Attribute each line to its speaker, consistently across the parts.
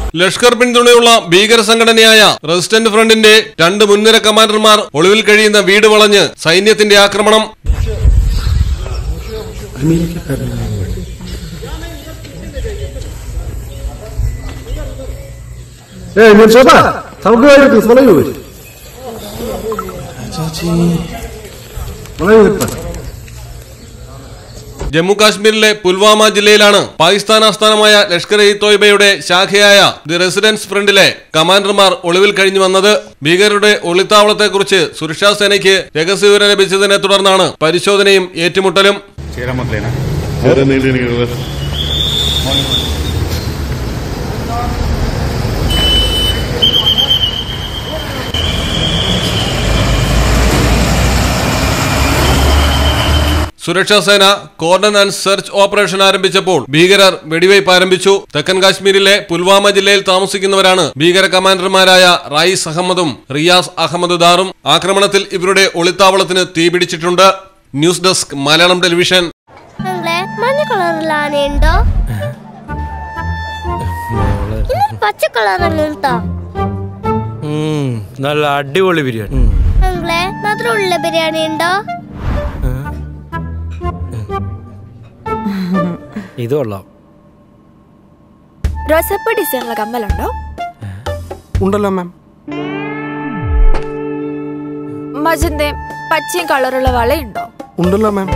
Speaker 1: ലഷ്കർ പിന്തുണയുള്ള ഭീകര സംഘടനയായ റെസിസ്റ്റന്റ് ഫ്രണ്ടിന്റെ രണ്ട് മുൻനിര കമാൻഡർമാർ ഒളിവിൽ കഴിയുന്ന വീട് വളഞ്ഞ് സൈന്യത്തിന്റെ ആക്രമണം
Speaker 2: Эй, Мирчата, там говорит, не смотри.
Speaker 1: ജമ്മു കാശ്മീരിലെ പുൽവാമ ജില്ലയിലാണ് പാകിസ്ഥാൻ ആസ്ഥാനമായ ലഷ്കർ ഇ തോയ്ബയുടെ ശാഖയായ ദി റെസിഡൻസ് ഫ്രണ്ടിലെ കമാൻഡർമാർ ഒളിവിൽ കഴിഞ്ഞു വന്നത് ഭീകരരുടെ ഒളിത്താവളത്തെക്കുറിച്ച് സുരക്ഷാ സേനയ്ക്ക് രഹസ്യവിവരം ലഭിച്ചതിനെ തുടർന്നാണ് പരിശോധനയും ഏറ്റുമുട്ടലും
Speaker 3: चेहरा मत लेना
Speaker 4: चेहरा नहीं लेने का बस
Speaker 1: സുരക്ഷാ സേന കോർഡൻ ആൻഡ് സെർച്ച് ഓപ്പറേഷൻ ആരംഭിച്ചപ്പോൾ ഭീകരർ വെടിവയ്പ് ആരംഭിച്ചു തെക്കൻ കാശ്മീരിലെ പുൽവാമ ജില്ലയിൽ താമസിക്കുന്നവരാണ് ഭീകര കമാൻഡർമാരായ റയീസ് അഹമ്മദും റിയാസ് അഹമ്മദ് ദാറും ആക്രമണത്തിൽ ഇവരുടെ ഒളിത്താവളത്തിന് തീപിടിച്ചിട്ടുണ്ട് ന്യൂസ് ഡെസ്ക് മലയാളം ടെലിവിഷൻ
Speaker 5: അങ്ങളെ മഞ്ഞ കളറിൽ ആനയുണ്ടോ ഇന്ന് പച്ച കളറല്ലേ ഉണ്ടോ
Speaker 6: ഉം, നല്ല അടിപൊളി ബിരിയാണി
Speaker 5: അങ്ങളെ മധുരമുള്ള ബിരിയാണി ഉണ്ടോ
Speaker 6: ഇത് കൊള്ളാം
Speaker 7: റോസപ്പ് ഡിസൈനുള്ള കമ്മലുണ്ടോ
Speaker 2: ഉണ്ടല്ലോ മാം
Speaker 7: മജന്തയും പച്ചയും കളറുള്ള വളയുണ്ടോ
Speaker 2: ഉണ്ടല്ലോ മാം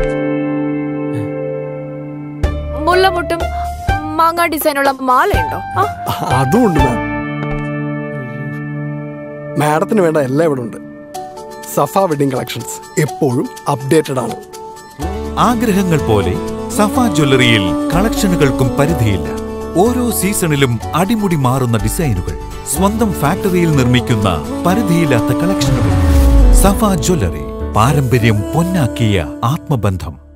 Speaker 7: മുല്ലമുട്ടും മാങ്ങ ഡിസൈനുള്ള മാലയുണ്ടോ ആ,
Speaker 2: അതും ഉണ്ട് മാം മാഡത്തിന് വേണ്ട എല്ലാം ഇവിടെ ഉണ്ട് സഫ വെഡിങ് കളക്ഷൻസ് എപ്പോഴും അപ്ഡേറ്റഡ് ആണ്
Speaker 8: ആഗ്രഹങ്ങൾ പോലെ സഫ ജ്വല്ലറിയിൽ കളക്ഷനുകൾക്കും പരിധിയില്ല ഓരോ സീസണിലും അടിമുടി മാറുന്ന ഡിസൈനുകൾ സ്വന്തം ഫാക്ടറിയിൽ നിർമ്മിക്കുന്ന പരിധിയില്ലാത്ത കളക്ഷനുകൾ സഫ ജ്വല്ലറി പാരമ്പര്യം പൊന്നാക്കിയ ആത്മബന്ധം